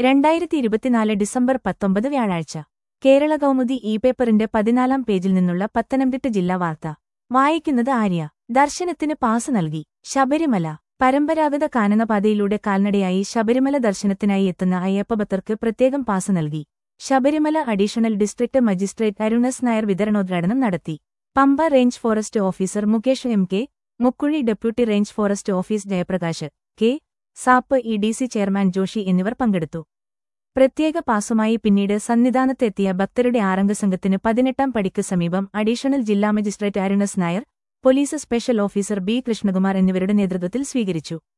രണ്ടായിരത്തി ഇരുപത്തിനാല് ഡിസംബർ പത്തൊമ്പത് വ്യാഴാഴ്ച കേരള കൗമുദി ഇ പേപ്പറിന്റെ പതിനാലാം പേജിൽ നിന്നുള്ള പത്തനംതിട്ട ജില്ലാ വാർത്ത വായിക്കുന്നത് ആര്യ ദർശനത്തിന് പാസ് നൽകി ശബരിമല പരമ്പരാഗത കാനനപാതയിലൂടെ കാൽനടയായി ശബരിമല ദർശനത്തിനായി എത്തുന്ന അയ്യപ്പഭക്തർക്ക് പ്രത്യേകം പാസ് നൽകി Sabarimala additional district magistrate Arunas Nair വിതരണോദ്ഘാടനം നടത്തി Pamba range forest officer Mukesh M K Mukkuzhi deputy range forest office Jayaprakash K സാപ്പ് E D C chairman Joshi എന്നിവർ പങ്കെടുത്തു പ്രത്യേക പാസുമായി പിന്നീട് സന്നിധാനത്തെത്തിയ ഭക്തരുടെ ആറംഗസംഘത്തിന് പതിനെട്ടാം പടിക്ക് സമീപം അഡീഷണൽ ജില്ലാ magistrate Arunas Nair police special officer B Krishnakumar എന്നിവരുടെ നേതൃത്വത്തിൽ സ്വീകരിച്ചു